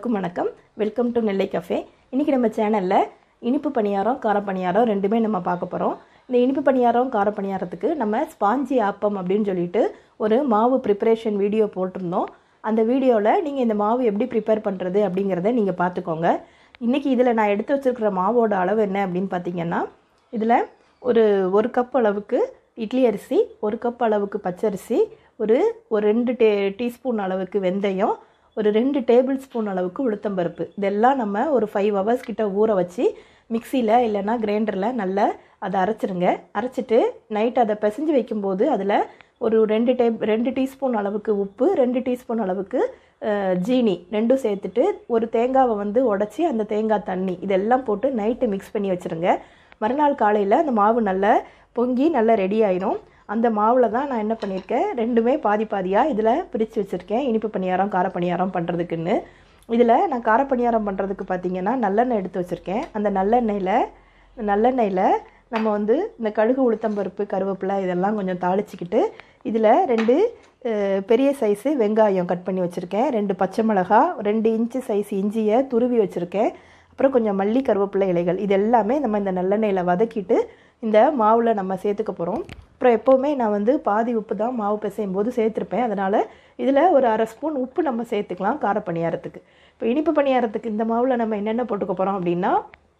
அனைவருக்கும் வணக்கம் welcome to Nellai cafe இன்றைக்கி நம்ம சேனலில் இனிப்பு பணியாரம் கார பணியாரம் ரெண்டுமே நம்ம பார்க்க போகிறோம் இந்த இனிப்பு பணியாரம் கார பணியாரத்துக்கு நம்ம ஸ்பாஞ்சி ஆப்பம் அப்படின்னு சொல்லிட்டு ஒரு மாவு ப்ரிப்பரேஷன் வீடியோ போட்டிருந்தோம் அந்த வீடியோவில் நீங்கள் இந்த மாவு எப்படி ப்ரிப்பேர் பண்ணுறது அப்படிங்கிறத நீங்கள் பார்த்துக்கோங்க இன்றைக்கி இதில் நான் எடுத்து வச்சுருக்கிற மாவோட அளவு என்ன அப்படின்னு பார்த்தீங்கன்னா இதில் ஒரு ஒரு கப் அளவுக்கு இட்லி அரிசி ஒரு கப் அளவுக்கு பச்சரிசி ஒரு ஒரு ரெண்டு டே டீஸ்பூன் அளவுக்கு வெந்தயம் ஒரு ரெண்டு டேபிள் ஸ்பூன் அளவுக்கு உளுத்தம்பருப்பு இதெல்லாம் நம்ம ஒரு ஃபைவ் ஹவர்ஸ் கிட்ட ஊற வச்சு மிக்சியில் இல்லைன்னா கிரைண்டரில் நல்லா அதை அரைச்சிருங்க அரைச்சிட்டு நைட் அதை பிசைஞ்சு வைக்கும்போது அதில் ஒரு ரெண்டு டே ரெண்டு டீஸ்பூன் அளவுக்கு உப்பு ரெண்டு டீஸ்பூன் அளவுக்கு அஹ், ஜீனி ரெண்டும் சேர்த்துட்டு ஒரு தேங்காவை வந்து உடச்சி அந்த தேங்காய் தண்ணி இதெல்லாம் போட்டு நைட்டு மிக்ஸ் பண்ணி வச்சுருங்க மறுநாள் காலையில் அந்த மாவு நல்லா பொங்கி நல்லா ரெடி ஆயிரும் அந்த மாவில் தான் நான் என்ன பண்ணியிருக்கேன் ரெண்டுமே பாதி பாதியாக இதில் பிரித்து வச்சுருக்கேன் இனிப்பு பணியாரம் கார பணியாரம் பண்ணுறதுக்குன்னு இதில் நான் கார பணியாரம் பண்ணுறதுக்கு பார்த்தீங்கன்னா நல்லெண்ணெய் எடுத்து வச்சுருக்கேன் அந்த நல்லெண்ணெயில் நல்லெண்ணெயில் நம்ம வந்து இந்த கடுகு உளுத்தம்பருப்பு கருவேப்பிலை இதெல்லாம் கொஞ்சம் தாளிச்சிக்கிட்டு இதில் ரெண்டு அஹ், பெரிய சைஸு வெங்காயம் கட் பண்ணி வச்சுருக்கேன் ரெண்டு பச்சை மிளகா ரெண்டு இன்ச்சு சைஸ் இஞ்சியை துருவி வச்சுருக்கேன் அப்புறம் கொஞ்சம் மல்லி கருவேப்பிலை இலைகள் இது எல்லாமே நம்ம இந்த நல்லெண்ணெயில் வதக்கிட்டு இந்த மாவில் நம்ம சேர்த்துக்க போகிறோம் அப்புறம் எப்போவுமே நான் வந்து பாதி உப்பு தான் மாவு பிசையும் போது சேர்த்துருப்பேன் அதனால் இதில் ஒரு அரை ஸ்பூன் உப்பு நம்ம சேர்த்துக்கலாம் கார பணியாரத்துக்கு இப்போ இனிப்பு பணியாரத்துக்கு இந்த மாவில் நம்ம என்னென்ன போட்டுக்க போகிறோம் அப்படின்னா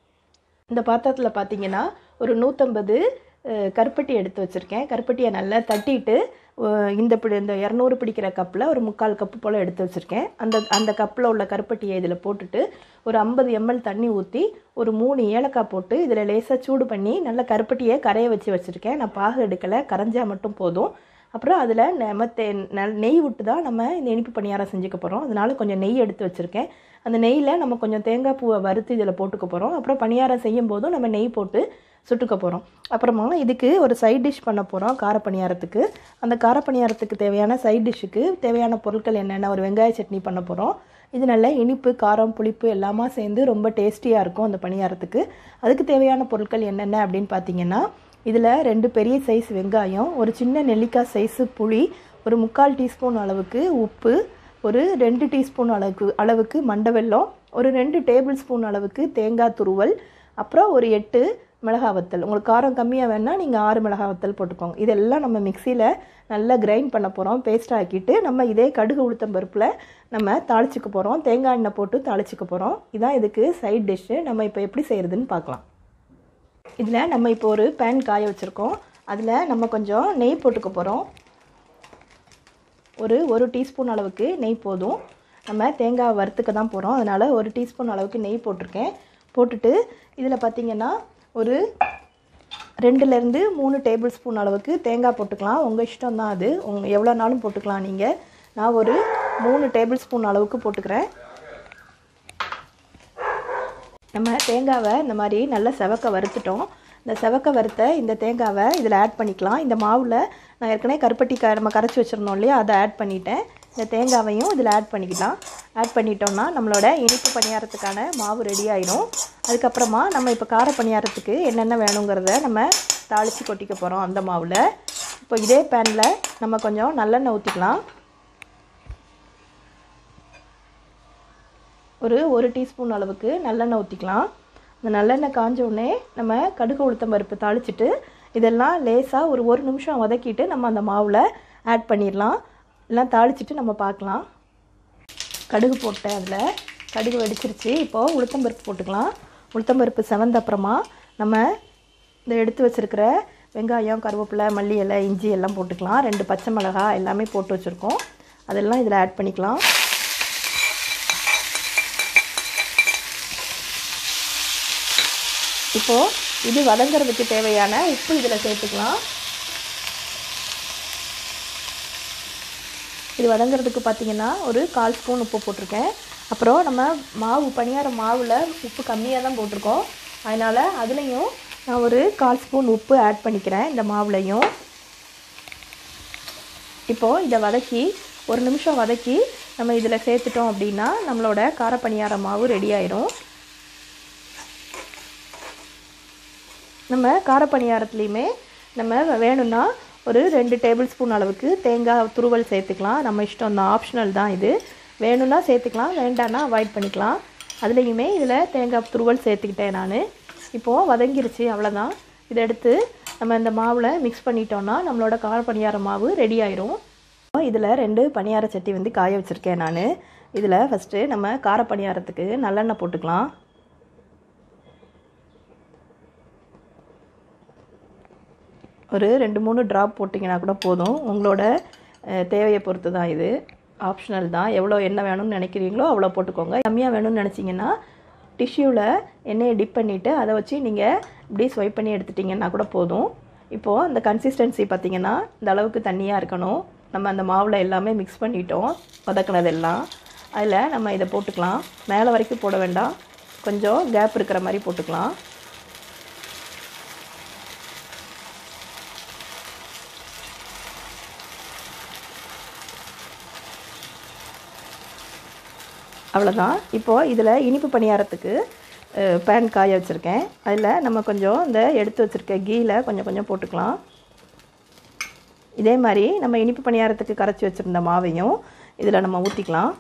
இந்த பாத்திரத்தில் பார்த்தீங்கன்னா ஒரு நூற்றம்பது கருப்பட்டி எடுத்து வச்சுருக்கேன் கருப்பட்டியை நல்லா தட்டிட்டு அஹ், இந்த பிடி இந்த இரநூறு பிடிக்கிற கப்பில் ஒரு முக்கால் கப்பு போல் எடுத்து வச்சுருக்கேன் அந்த அந்த கப்பில் உள்ள கருப்பட்டியை இதில் போட்டுட்டு ஒரு ஐம்பது எம்எல் தண்ணி ஊற்றி ஒரு மூணு ஏலக்காய் போட்டு இதில் லேசாக சூடு பண்ணி நல்லா கருப்பட்டியை கரைய வச்சு வச்சுருக்கேன் நான் பாகு எடுக்கலை கரைஞ்சா மட்டும் போதும் அப்புறம் அதில் நம்ம தே நல் நெய் விட்டு தான் நம்ம இந்த இனிப்பு பணியாரம் செஞ்சுக்க போகிறோம் அதனால கொஞ்சம் நெய் எடுத்து வச்சுருக்கேன் அந்த நெய்யில் நம்ம கொஞ்சம் தேங்காய் பூவை வறுத்து இதில் போட்டுக்க போகிறோம் அப்புறம் பணியாரம் செய்யும் போதும் நம்ம நெய் போட்டு சுட்டுக்க போகிறோம் அப்புறமா இதுக்கு ஒரு சைட் டிஷ் பண்ண போகிறோம் கார பணியாரத்துக்கு அந்த கார பணியாரத்துக்கு தேவையான சைட் டிஷ்ஷுக்கு தேவையான பொருட்கள் என்னென்ன ஒரு வெங்காய சட்னி பண்ண போகிறோம் இது நல்ல இனிப்பு காரம் புளிப்பு எல்லாமா சேர்ந்து ரொம்ப டேஸ்டியாக இருக்கும் அந்த பணியாரத்துக்கு அதுக்கு தேவையான பொருட்கள் என்னென்ன அப்படின்னு பார்த்தீங்கன்னா இதில் ரெண்டு பெரிய சைஸ் வெங்காயம் ஒரு சின்ன நெல்லிக்காய் சைஸு புளி ஒரு முக்கால் டீஸ்பூன் அளவுக்கு உப்பு ஒரு ரெண்டு டீஸ்பூன் அளவுக்கு அளவுக்கு மண்டை வெல்லம் ஒரு ரெண்டு டேபிள் ஸ்பூன் அளவுக்கு தேங்காய் துருவல் அப்புறம் ஒரு எட்டு மிளகா வத்தல் உங்களுக்கு காரம் கம்மியாக வேணால் நீங்கள் ஆறு மிளகா வத்தல் போட்டுக்கோங்க இதெல்லாம் நம்ம மிக்சியில் நல்லா கிரைண்ட் பண்ண போகிறோம் பேஸ்ட் ஆக்கிட்டு நம்ம இதே கடுகு உளுத்தம் பருப்பில் நம்ம தாளிச்சுக்க போகிறோம் தேங்காய் எண்ணெய் போட்டு தாளிச்சுக்க போகிறோம் இதான் இதுக்கு சைட் டிஷ்ஷு நம்ம இப்போ எப்படி செய்கிறதுன்னு பார்க்கலாம் இதில் நம்ம இப்போ ஒரு பேன் காய வச்சுருக்கோம் அதில் நம்ம கொஞ்சம் நெய் போட்டுக்க போகிறோம் ஒரு ஒரு டீஸ்பூன் அளவுக்கு நெய் போதும் நம்ம தேங்காய் வறுத்துக்க தான் போகிறோம் அதனால் ஒரு டீஸ்பூன் அளவுக்கு நெய் போட்டிருக்கேன் போட்டுட்டு இதில் பார்த்தீங்கன்னா ஒரு ரெண்டுலேருந்து மூணு டேபிள் ஸ்பூன் அளவுக்கு தேங்காய் போட்டுக்கலாம் உங்கள் இஷ்டம் தான் அது உங்கள் எவ்வளோ நாளும் போட்டுக்கலாம் நீங்கள் நான் ஒரு மூணு டேபிள் ஸ்பூன் அளவுக்கு போட்டுக்கிறேன் நம்ம தேங்காவை இந்த மாதிரி நல்லா செவக்க வறுத்துட்டோம் இந்த செவக்க வறுத்த இந்த தேங்காவை இதில் ஆட் பண்ணிக்கலாம் இந்த மாவில் நான் ஏற்கனவே கருப்பட்டி க நம்ம கரைச்சி வச்சுருந்தோம் இல்லையா அதை ஆட் பண்ணிட்டேன் இந்த தேங்காவையும் இதில் ஆட் பண்ணிக்கலாம் ஆட் பண்ணிட்டோம்னா நம்மளோட இனிப்பு பணியாரத்துக்கான மாவு ரெடி ஆயிடும் அதுக்கப்புறமா நம்ம இப்போ கார பணியாரத்துக்கு என்னென்ன வேணுங்கிறத நம்ம தாளித்து கொட்டிக்க போகிறோம் அந்த மாவில் இப்போ இதே பேனில் நம்ம கொஞ்சம் நல்லெண்ணெய் ஊற்றிக்கலாம் ஒரு ஒரு டீஸ்பூன் அளவுக்கு நல்லெண்ணெய் ஊற்றிக்கலாம் இந்த நல்லெண்ணெய் காஞ்ச உடனே நம்ம கடுகு உளுத்தம் பருப்பு தாளிச்சிட்டு இதெல்லாம் லேசாக ஒரு ஒரு நிமிஷம் வதக்கிட்டு நம்ம அந்த மாவில் ஆட் பண்ணிடலாம் எல்லாம் தாளிச்சிட்டு நம்ம பார்க்கலாம் கடுகு போட்டேன் அதில் கடுகு வெடிச்சிருச்சு இப்போது உளுத்தம்பருப்பு போட்டுக்கலாம் உளுத்தம்பருப்பு செவந்த அப்புறமா நம்ம இந்த எடுத்து வச்சுருக்கிற வெங்காயம் கருவேப்பிலை மல்லி இலை இஞ்சி எல்லாம் போட்டுக்கலாம் ரெண்டு பச்சை மிளகாய் எல்லாமே போட்டு வச்சுருக்கோம் அதெல்லாம் இதில் ஆட் பண்ணிக்கலாம் இப்போது இது வதங்கிறதுக்கு தேவையான உப்பு இதில் சேர்த்துக்கலாம் இது வதங்கிறதுக்கு பார்த்தீங்கன்னா ஒரு கால் ஸ்பூன் உப்பு போட்டிருக்கேன் அப்புறம் நம்ம மாவு பணியார மாவில் உப்பு கம்மியாக தான் போட்டிருக்கோம் அதனால் அதுலேயும் நான் ஒரு கால் ஸ்பூன் உப்பு ஆட் பண்ணிக்கிறேன் இந்த மாவுலையும் இப்போது இதை வதக்கி ஒரு நிமிஷம் வதக்கி நம்ம இதில் சேர்த்துட்டோம் அப்படின்னா நம்மளோட கார பணியார மாவு ரெடி ஆயிரும் நம்ம கார பணியாரத்துலேயுமே நம்ம வேணும்னா ஒரு ரெண்டு டேபிள் ஸ்பூன் அளவுக்கு தேங்காய் துருவல் சேர்த்துக்கலாம் நம்ம இஷ்டம் தான் ஆப்ஷனல் தான் இது வேணும்னா சேர்த்துக்கலாம் வேண்டான்னா அவாய்ட் பண்ணிக்கலாம் அதுலேயுமே இதில் தேங்காய் துருவல் சேர்த்துக்கிட்டேன் நான் இப்போது வதங்கிருச்சு அவ்வளோதான் இதை எடுத்து நம்ம இந்த மாவில் மிக்ஸ் பண்ணிட்டோம்னா நம்மளோட கார பணியார மாவு ரெடி ஆயிரும் இதில் ரெண்டு பணியார சட்டி வந்து காய வச்சுருக்கேன் நான் இதில் ஃபஸ்ட்டு நம்ம கார பணியாரத்துக்கு நல்லெண்ணெய் போட்டுக்கலாம் ஒரு ரெண்டு மூணு ட்ராப் போட்டிங்கன்னா கூட போதும் உங்களோட அஹ், தேவையை பொறுத்து தான் இது ஆப்ஷனல் தான் எவ்வளோ எண்ணெய் வேணும்னு நினைக்கிறீங்களோ அவ்வளோ போட்டுக்கோங்க கம்மியாக வேணும்னு நினச்சிங்கன்னா டிஷ்யூவில் எண்ணெயை டிப் பண்ணிவிட்டு அதை வச்சு நீங்கள் இப்படி ஸ்வைப் பண்ணி எடுத்துட்டிங்கன்னா கூட போதும் இப்போது அந்த கன்சிஸ்டன்சி பார்த்திங்கன்னா இந்த அளவுக்கு தண்ணியாக இருக்கணும் நம்ம அந்த மாவில் எல்லாமே மிக்ஸ் பண்ணிட்டோம் வதக்குனதெல்லாம் அதில் நம்ம இதை போட்டுக்கலாம் மேலே வரைக்கும் போட வேண்டாம் கொஞ்சம் கேப் இருக்கிற மாதிரி போட்டுக்கலாம் அவ்வளோதான் இப்போது இதில் இனிப்பு பணியாரத்துக்கு பேன் காய வச்சுருக்கேன் அதில் நம்ம கொஞ்சம் இந்த எடுத்து வச்சுருக்க கீயில் கொஞ்சம் கொஞ்சம் போட்டுக்கலாம் இதே மாதிரி நம்ம இனிப்பு பணியாரத்துக்கு கரைச்சி வச்சுருந்த மாவையும் இதில் நம்ம ஊற்றிக்கலாம்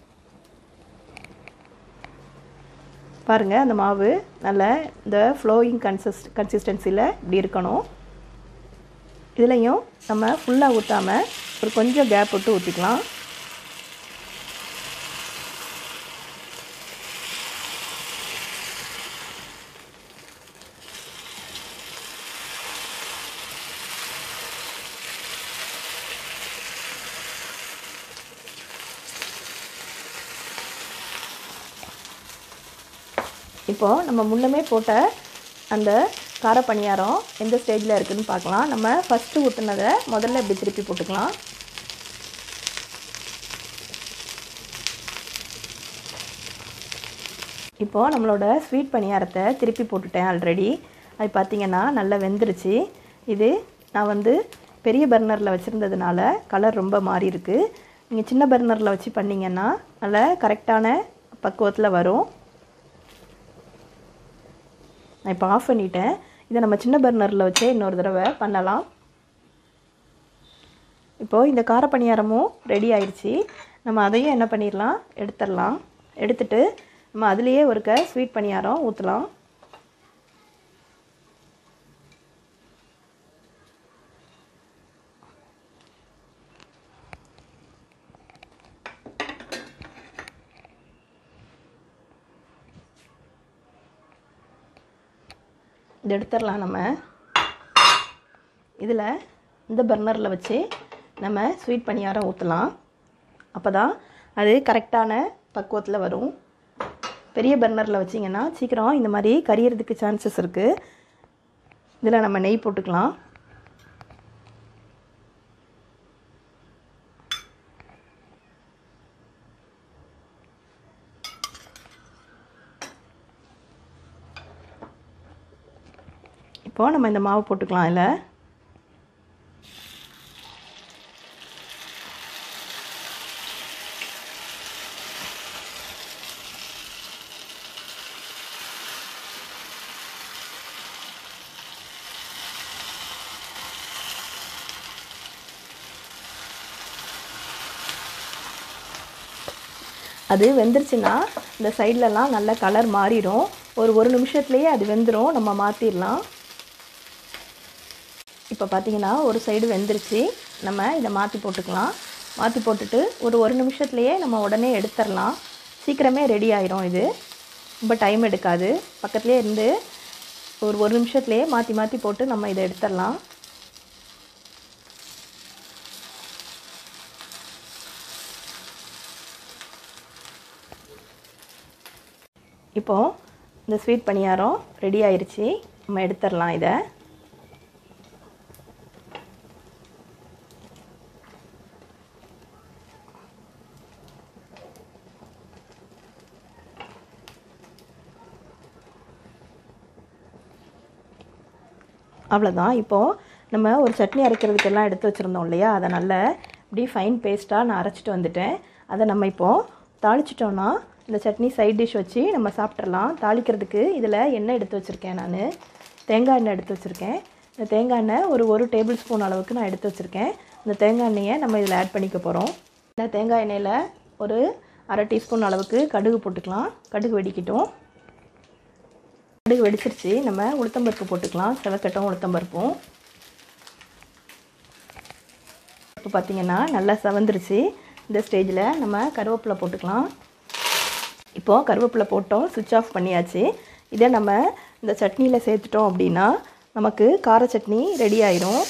பாருங்கள் அந்த மாவு நல்ல இந்த ஃப்ளோயிங் கன்சிஸ்ட் கன்சிஸ்டன்சியில் இப்படி இருக்கணும் இதுலேயும் நம்ம ஃபுல்லாக ஊற்றாமல் ஒரு கொஞ்சம் கேப் விட்டு ஊற்றிக்கலாம் இப்போது நம்ம முன்னமே போட்ட அந்த கார பணியாரம் எந்த ஸ்டேஜில் இருக்குதுன்னு பார்க்கலாம் நம்ம ஃபஸ்ட்டு ஊற்றுனதை முதல்ல இப்படி திருப்பி போட்டுக்கலாம் இப்போது நம்மளோட ஸ்வீட் பணியாரத்தை திருப்பி போட்டுட்டேன் ஆல்ரெடி அது பார்த்திங்கன்னா நல்லா வெந்துருச்சு இது நான் வந்து பெரிய பர்னரில் வச்சுருந்ததுனால கலர் ரொம்ப மாறி இருக்கு நீங்கள் சின்ன பர்னரில் வச்சு பண்ணிங்கன்னா நல்லா கரெக்டான பக்குவத்தில் வரும் நான் இப்போ ஆஃப் பண்ணிட்டேன் இதை நம்ம சின்ன பர்னரில் வச்சே இன்னொரு தடவை பண்ணலாம் இப்போது இந்த கார பணியாரமும் ரெடி ஆயிடுச்சு நம்ம அதையும் என்ன பண்ணிடலாம் எடுத்துடலாம் எடுத்துட்டு நம்ம அதுலேயே ஒருக்க ஸ்வீட் பணியாரம் ஊற்றலாம் இது எடுத்துடலாம் நம்ம இதில் இந்த பர்னரில் வச்சு நம்ம ஸ்வீட் பணியாரம் ஊற்றலாம் அப்போ தான் அது கரெக்டான பக்குவத்தில் வரும் பெரிய பர்னரில் வச்சிங்கன்னா சீக்கிரம் இந்த மாதிரி கரியறதுக்கு சான்சஸ் இருக்குது இதில் நம்ம நெய் போட்டுக்கலாம் இப்போது நம்ம இந்த மாவு போட்டுக்கலாம் இதில் அது வெந்துருச்சுன்னா இந்த சைட்லலாம் நல்ல கலர் மாறிடும் ஒரு ஒரு நிமிஷத்துலேயே அது வெந்துடும் நம்ம மாற்றிடலாம் இப்போ பார்த்தீங்கன்னா ஒரு சைடு வெந்துருச்சு நம்ம இதை மாற்றி போட்டுக்கலாம் மாற்றி போட்டுட்டு ஒரு ஒரு நிமிஷத்துலேயே நம்ம உடனே எடுத்துடலாம் சீக்கிரமே ரெடி ஆயிரும் இது ரொம்ப டைம் எடுக்காது பக்கத்துலேயே இருந்து ஒரு ஒரு நிமிஷத்துலேயே மாற்றி மாற்றி போட்டு நம்ம இதை எடுத்துடலாம் இப்போது இந்த ஸ்வீட் பணியாரம் ரெடி ஆயிருச்சு நம்ம எடுத்துடலாம் இதை அவ்வளோதான் இப்போது நம்ம ஒரு சட்னி அரைக்கிறதுக்கெல்லாம் எடுத்து வச்சுருந்தோம் இல்லையா அதை நல்ல இப்படி ஃபைன் பேஸ்ட்டாக நான் அரைச்சிட்டு வந்துட்டேன் அதை நம்ம இப்போது தாளிச்சிட்டோன்னா இந்த சட்னி சைட் டிஷ் வச்சு நம்ம சாப்பிட்றலாம் தாளிக்கிறதுக்கு இதில் எண்ணெய் எடுத்து வச்சுருக்கேன் நான் தேங்காய் எண்ணெய் எடுத்து வச்சுருக்கேன் இந்த தேங்காய் எண்ணெய் ஒரு ஒரு டேபிள் ஸ்பூன் அளவுக்கு நான் எடுத்து வச்சுருக்கேன் இந்த தேங்காய் எண்ணெயை நம்ம இதில் ஆட் பண்ணிக்க போகிறோம் இந்த தேங்காய் எண்ணெயில் ஒரு அரை டீஸ்பூன் அளவுக்கு கடுகு போட்டுக்கலாம் கடுகு வெடிக்கட்டும் கடுகு வெடிச்சிருச்சு நம்ம உளுத்தம்பருப்பு போட்டுக்கலாம் செவக்கட்டும் உளுத்தம்பருப்பும் இப்போ பார்த்தீங்கன்னா நல்லா செவந்துருச்சு இந்த ஸ்டேஜில் நம்ம கருவேப்பிலை போட்டுக்கலாம் இப்போது கருவேப்பிலை போட்டோம் சுவிட்ச் ஆஃப் பண்ணியாச்சு இதை நம்ம இந்த சட்னியில் சேர்த்துட்டோம் அப்படின்னா நமக்கு கார சட்னி ரெடி ஆயிரும்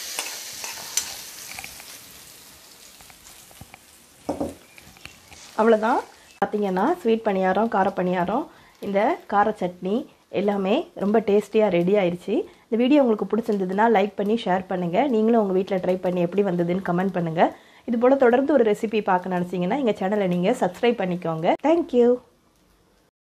அவ்வளோதான் பார்த்தீங்கன்னா ஸ்வீட் பணியாரம் கார பணியாரம் இந்த கார சட்னி எல்லாமே ரொம்ப டேஸ்டியாக ரெடி ஆயிடுச்சு இந்த வீடியோ உங்களுக்கு பிடிச்சிருந்ததுன்னா லைக் பண்ணி ஷேர் பண்ணுங்கள் நீங்களும் உங்கள் வீட்டில் ட்ரை பண்ணி எப்படி வந்ததுன்னு கமெண்ட் பண்ணுங்கள் இது போல் தொடர்ந்து ஒரு ரெசிபி பார்க்க நினச்சிங்கன்னா எங்கள் சேனலை நீங்கள் சப்ஸ்கிரைப் பண்ணிக்கோங்க தேங்க்யூ